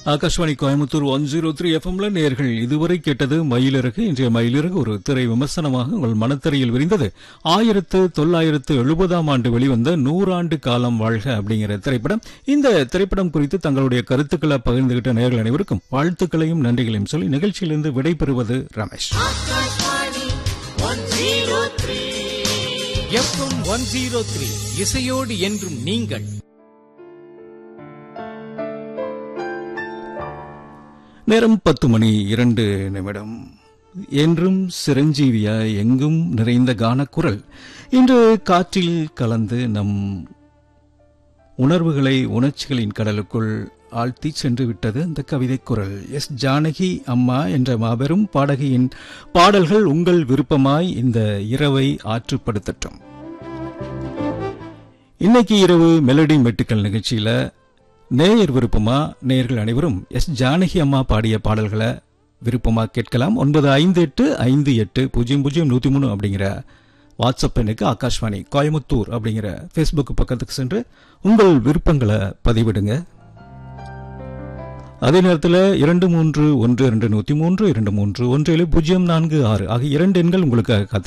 Akashvani Coimbatore one zero three எஃப்எம்ல நேர்கள் இதுவரை கேட்டது மயிலிறகு இன்றைய மயிலிறகு ஒரு திரை விமர்சனமாக உங்கள் மனத்திரையில் விரிந்தது ஆயிரத்து தொள்ளாயிரத்து எழுபதாம் ஆண்டு வெளிவந்த நூறாண்டு காலம் வாழ்க அப்படிங்கிற திரைப்படம் இந்த திரைப்படம் குறித்து தங்களுடைய கருத்துக்களை பகிர்ந்துகிட்ட நேர்கள் அனைவருக்கும் வாழ்த்துக்களையும் நன்றிகளையும் சொல்லி நிகழ்ச்சியிலிருந்து விடைபெறுவது Ramesh F M one zero three இசையோடு என்றும் நீங்கள் நேரம் பத்து மணி இரண்டு நிமிடம் என்றும் சிரஞ்சீவியாய் எங்கும் நிறைந்த கானக்குரல் இன்று காற்றில் கலந்து நம் உணர்வுகளை உணர்ச்சிகளின் கடலுக்குள் ஆழ்த்தி சென்று விட்டது இந்த கவிதை குரல் எஸ் ஜானகி அம்மா என்ற மாபெரும் பாடகியின் பாடல்கள் உங்கள் விருப்பமாய் இந்த இரவை ஆற்றுப்படுத்தட்டும் இன்னைக்கு இரவு மெலடி மெட்டுக்கள் நிகழ்ச்சியில நேயர் விருப்பமா நேயர்கள் அனைவரும் எஸ் ஜானகி அம்மா பாடிய பாடல்களை விருப்பமா கேட்கலாம் ஒன்பது ஐந்து எட்டு ஐந்து எட்டு பூஜ்ஜியம் பூஜ்ஜியம் நூத்தி மூணு அப்படிங்கிற வாட்ஸ்அப் எண்ணுக்கு ஆகாஷ்வாணி கோயமுத்தூர் அப்படிங்கிற ஃபேஸ்புக் பக்கத்துக்கு சென்று உங்கள் விருப்பங்களை பதிவிடுங்க அதே நேரத்தில் இரண்டு மூன்று ஒன்று இரண்டு நூத்தி மூன்று இரண்டு மூன்று ஒன்று ஏழு பூஜ்ஜியம் நான்கு ஆறு ஆகிய இரண்டு எண்கள் உங்களுக்கு காத்து